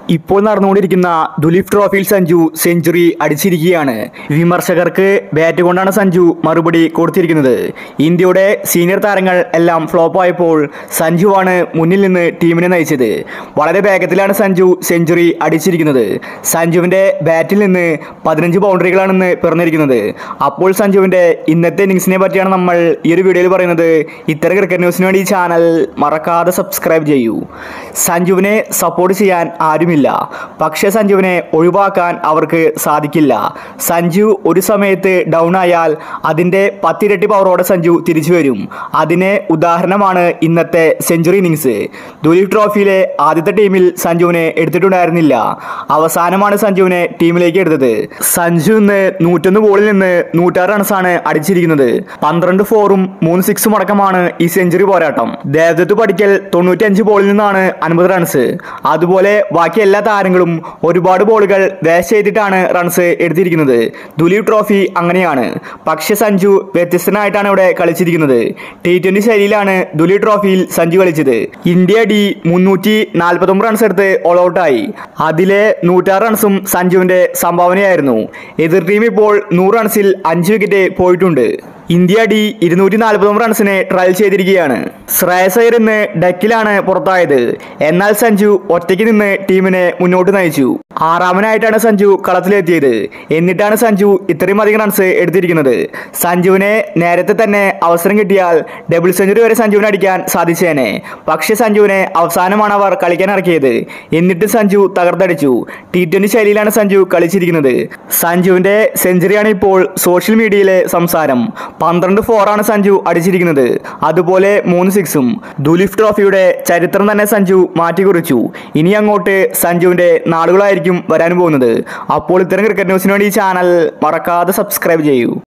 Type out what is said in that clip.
ഇപ്പോൾ നടന്നുകൊണ്ടിരിക്കുന്ന ദുലീപ് ട്രോഫിയിൽ സഞ്ജു സെഞ്ചുറി അടിച്ചിരിക്കുകയാണ് വിമർശകർക്ക് ബാറ്റ് കൊണ്ടാണ് സഞ്ജു മറുപടി കൊടുത്തിരിക്കുന്നത് ഇന്ത്യയുടെ സീനിയർ താരങ്ങൾ എല്ലാം ഫ്ലോപ്പ് ആയപ്പോൾ സഞ്ജുവാണ് മുന്നിൽ നിന്ന് ടീമിനെ നയിച്ചത് വളരെ വേഗത്തിലാണ് സഞ്ജു സെഞ്ചുറി അടിച്ചിരിക്കുന്നത് സഞ്ജുവിൻ്റെ ബാറ്റിൽ നിന്ന് പതിനഞ്ച് ബൗണ്ടറികളാണെന്ന് പിറന്നിരിക്കുന്നത് അപ്പോൾ സഞ്ജുവിൻ്റെ ഇന്നത്തെ ഇന്നിങ്സിനെ പറ്റിയാണ് നമ്മൾ ഈ ഒരു വീഡിയോയിൽ പറയുന്നത് ഇത്തരം ക്രിക്കറ്റ് ന്യൂസിന് വേണ്ടി ഈ ചാനൽ മറക്കാതെ സബ്സ്ക്രൈബ് ചെയ്യൂ സഞ്ജുവിനെ സപ്പോർട്ട് ചെയ്യാൻ ആരുമില്ല പക്ഷേ സഞ്ജുവിനെ ഒഴിവാക്കാൻ അവർക്ക് സാധിക്കില്ല സഞ്ജു ഒരു സമയത്ത് ഡൗൺ ആയാൽ അതിൻ്റെ പത്തിരട്ടി പവറോടെ സഞ്ജു തിരിച്ചു വരും അതിന് ഉദാഹരണമാണ് ഇന്നത്തെ സെഞ്ചുറി ഇന്നിങ്സ് ദുലീപ് ട്രോഫിയിലെ ആദ്യത്തെ ടീമിൽ സഞ്ജുവിനെ എടുത്തിട്ടുണ്ടായിരുന്നില്ല അവസാനമാണ് സഞ്ജുവിനെ ടീമിലേക്ക് എടുത്തത് സഞ്ജു ഇന്ന് നൂറ്റൊന്ന് ബോളിൽ നിന്ന് നൂറ്റാറ് റൺസാണ് അടിച്ചിരിക്കുന്നത് പന്ത്രണ്ട് ഫോറും മൂന്ന് സിക്സും അടക്കമാണ് ഈ സെഞ്ചുറി പോരാട്ടം ദേവദത്ത് പഠിക്കൽ തൊണ്ണൂറ്റഞ്ച് ബോളിൽ നിന്നാണ് അൻപത് റൺസ് അതുപോലെ ബാക്കി എല്ലാ താരങ്ങളും ഒരുപാട് ബോളുകൾ വേസ്റ്റ് ചെയ്തിട്ടാണ് റൺസ് എടുത്തിരിക്കുന്നത് ദുലീപ് ട്രോഫി അങ്ങനെയാണ് പക്ഷെ സഞ്ജു വ്യത്യസ്തനായിട്ടാണ് ഇവിടെ കളിച്ചിരിക്കുന്നത് ടി ട്വന്റി ശൈലിയിലാണ് ദുലീപ് ട്രോഫിയിൽ സഞ്ജു കളിച്ചത് ഇന്ത്യ ഡി മുന്നൂറ്റി നാൽപ്പത്തൊമ്പത് റൺസ് എടുത്ത് ഓൾ ഔട്ടായി അതിലെ നൂറ്റാറ് റൺസും സഞ്ജുവിന്റെ സംഭാവനയായിരുന്നു എതിർ ടീം ഇപ്പോൾ നൂറ് റൺസിൽ അഞ്ച് വിക്കറ്റ് പോയിട്ടുണ്ട് ഇന്ത്യ ഡി ഇരുന്നൂറ്റി നാൽപ്പത്തൊമ്പത് റൺസിന് ട്രയൽ ചെയ്തിരിക്കുകയാണ് ശ്രേയസ് അയ്യർ ഇന്ന് ഡെക്കിലാണ് പുറത്തായത് എന്നാൽ സഞ്ജു ഒറ്റയ്ക്ക് നിന്ന് ടീമിനെ മുന്നോട്ട് നയിച്ചു ആറാമനായിട്ടാണ് സഞ്ജു കളത്തിലെത്തിയത് എന്നിട്ടാണ് സഞ്ജു ഇത്രയും അധികം റൺസ് എടുത്തിരിക്കുന്നത് സഞ്ജുവിനെ നേരത്തെ തന്നെ അവസരം കിട്ടിയാൽ ഡബിൾ സെഞ്ചുറി വരെ സഞ്ജുവിനെ അടിക്കാൻ സാധിച്ചേനെ പക്ഷേ സഞ്ജുവിനെ അവസാനമാണ് അവർ കളിക്കാൻ ഇറക്കിയത് എന്നിട്ട് സഞ്ജു തകർത്തടിച്ചു ടി ട്വന്റി ശൈലിയിലാണ് സഞ്ജു കളിച്ചിരിക്കുന്നത് സഞ്ജുവിന്റെ സെഞ്ചുറിയാണ് ഇപ്പോൾ സോഷ്യൽ മീഡിയയിലെ സംസാരം പന്ത്രണ്ട് ഫോറാണ് സഞ്ജു അടിച്ചിരിക്കുന്നത് അതുപോലെ മൂന്ന് സിക്സും ദുലീപ് ട്രോഫിയുടെ ചരിത്രം തന്നെ സഞ്ജു മാറ്റിക്കുറിച്ചു ഇനി അങ്ങോട്ട് സഞ്ജുവിന്റെ നാളുകളായിരിക്കും വരാൻ പോകുന്നത് അപ്പോൾ ഇത്തരം ക്രിക്കറ്റ് ന്യൂസിന് വേണ്ടി ഈ ചാനൽ മറക്കാതെ സബ്സ്ക്രൈബ് ചെയ്യൂ